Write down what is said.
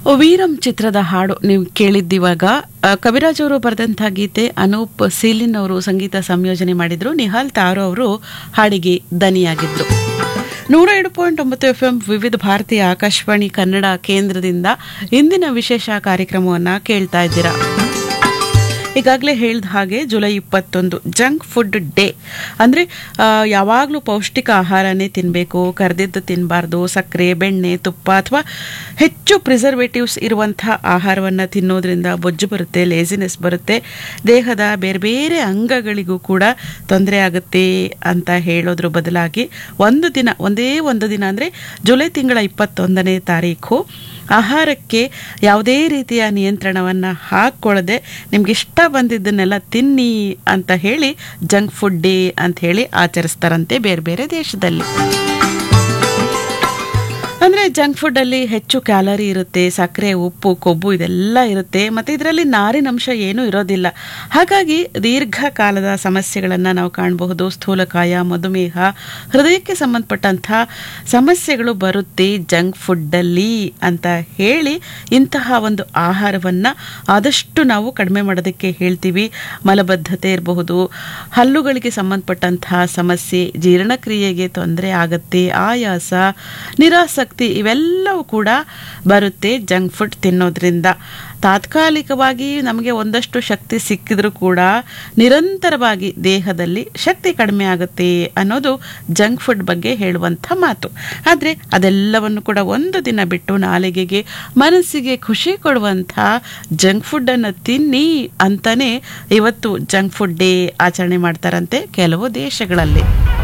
ವೀರಂ ಚಿತ್ರದ ಹಾಡು ನೀವು ಕೇಳಿದ್ದಿವಾಗ ಆ, ಕವಿರಾಜ್ ಅವರು ಬರೆದಂಥ ಗೀತೆ ಅನೂಪ್ ಸೀಲಿನ್ ಅವರು ಸಂಗೀತ ಸಂಯೋಜನೆ ಮಾಡಿದ್ರು ನಿಹಾಲ್ ತಾರೋ ಅವರು ಹಾಡಿಗೆ ದನಿಯಾಗಿದ್ರು ನೂರ ಎರಡು ಪಾಯಿಂಟ್ ಒಂಬತ್ತು ಎಫ್ ಎಂ ವಿವಿಧ ಭಾರತೀಯ ಆಕಾಶವಾಣಿ ಕನ್ನಡ ಕೇಂದ್ರದಿಂದ ಇಂದಿನ ವಿಶೇಷ ಕಾರ್ಯಕ್ರಮವನ್ನು ಕೇಳ್ತಾ ಇದ್ದೀರಾ ಈಗಾಗಲೇ ಹೇಳಿದ ಹಾಗೆ ಜುಲೈ ಇಪ್ಪತ್ತೊಂದು ಜಂಕ್ ಫುಡ್ ಡೇ ಅಂದರೆ ಯಾವಾಗಲೂ ಪೌಷ್ಟಿಕ ಆಹಾರನೇ ತಿನ್ನಬೇಕು ಕರೆದಿದ್ದು ತಿನ್ನಬಾರ್ದು ಸಕ್ಕರೆ ಬೆಣ್ಣೆ ತುಪ್ಪ ಅಥವಾ ಹೆಚ್ಚು ಪ್ರಿಸರ್ವೇಟಿವ್ಸ್ ಇರುವಂಥ ಆಹಾರವನ್ನು ತಿನ್ನೋದ್ರಿಂದ ಬೊಜ್ಜು ಬರುತ್ತೆ ಲೇಸಿನೆಸ್ ಬರುತ್ತೆ ದೇಹದ ಬೇರೆ ಬೇರೆ ಅಂಗಗಳಿಗೂ ಕೂಡ ತೊಂದರೆ ಆಗುತ್ತೆ ಅಂತ ಹೇಳೋದ್ರ ಬದಲಾಗಿ ಒಂದು ದಿನ ಒಂದೇ ಒಂದು ದಿನ ಅಂದರೆ ಜುಲೈ ತಿಂಗಳ ಇಪ್ಪತ್ತೊಂದನೇ ತಾರೀಕು ಆಹಾರಕ್ಕೆ ಯಾವುದೇ ರೀತಿಯ ನಿಯಂತ್ರಣವನ್ನು ಹಾಕ್ಕೊಳ್ಳದೆ ನಿಮ್ಗೆ ಇಷ್ಟ ಬಂದಿದ್ದನ್ನೆಲ್ಲ ತಿನ್ನಿ ಅಂತ ಹೇಳಿ ಜಂಕ್ ಫುಡ್ ಡೇ ಅಂತ ಹೇಳಿ ಆಚರಿಸ್ತಾರಂತೆ ಬೇರೆ ಬೇರೆ ದೇಶದಲ್ಲಿ ಅಂದರೆ ಜಂಕ್ ಫುಡ್ಡಲ್ಲಿ ಹೆಚ್ಚು ಕ್ಯಾಲರಿ ಇರುತ್ತೆ ಸಕ್ಕರೆ ಉಪ್ಪು ಕೊಬ್ಬು ಇದೆಲ್ಲ ಇರುತ್ತೆ ಮತ್ತು ಇದರಲ್ಲಿ ನಾರಿನಂಶ ಏನೂ ಇರೋದಿಲ್ಲ ಹಾಗಾಗಿ ದೀರ್ಘಕಾಲದ ಸಮಸ್ಯೆಗಳನ್ನು ನಾವು ಕಾಣಬಹುದು ಸ್ಥೂಲಕಾಯ ಮಧುಮೇಹ ಹೃದಯಕ್ಕೆ ಸಂಬಂಧಪಟ್ಟಂಥ ಸಮಸ್ಯೆಗಳು ಬರುತ್ತೆ ಜಂಕ್ ಫುಡ್ಡಲ್ಲಿ ಅಂತ ಹೇಳಿ ಇಂತಹ ಒಂದು ಆಹಾರವನ್ನು ಆದಷ್ಟು ನಾವು ಕಡಿಮೆ ಮಾಡೋದಕ್ಕೆ ಹೇಳ್ತೀವಿ ಮಲಬದ್ಧತೆ ಇರಬಹುದು ಹಲ್ಲುಗಳಿಗೆ ಸಂಬಂಧಪಟ್ಟಂತಹ ಸಮಸ್ಯೆ ಜೀರ್ಣಕ್ರಿಯೆಗೆ ತೊಂದರೆ ಆಗತ್ತೆ ಆಯಾಸ ನಿರಾಸಕ್ತಿ ಇವೆಲ್ಲವೂ ಕೂಡ ಬರುತ್ತೆ ಜಂಕ್ ಫುಡ್ ತಿನ್ನೋದ್ರಿಂದ ತಾತ್ಕಾಲಿಕವಾಗಿ ನಮಗೆ ಒಂದಷ್ಟು ಶಕ್ತಿ ಸಿಕ್ಕಿದ್ರೂ ಕೂಡ ನಿರಂತರವಾಗಿ ದೇಹದಲ್ಲಿ ಶಕ್ತಿ ಕಡಿಮೆ ಆಗುತ್ತೆ ಅನ್ನೋದು ಜಂಕ್ ಫುಡ್ ಬಗ್ಗೆ ಹೇಳುವಂಥ ಮಾತು ಆದರೆ ಅದೆಲ್ಲವನ್ನು ಕೂಡ ಒಂದು ದಿನ ಬಿಟ್ಟು ನಾಲಿಗೆಗೆ ಮನಸ್ಸಿಗೆ ಖುಷಿ ಕೊಡುವಂಥ ಜಂಕ್ ಫುಡ್ಡನ್ನು ತಿನ್ನಿ ಅಂತಾನೆ ಇವತ್ತು ಜಂಕ್ ಫುಡ್ ಡೇ ಆಚರಣೆ ಮಾಡ್ತಾರಂತೆ ಕೆಲವು ದೇಶಗಳಲ್ಲಿ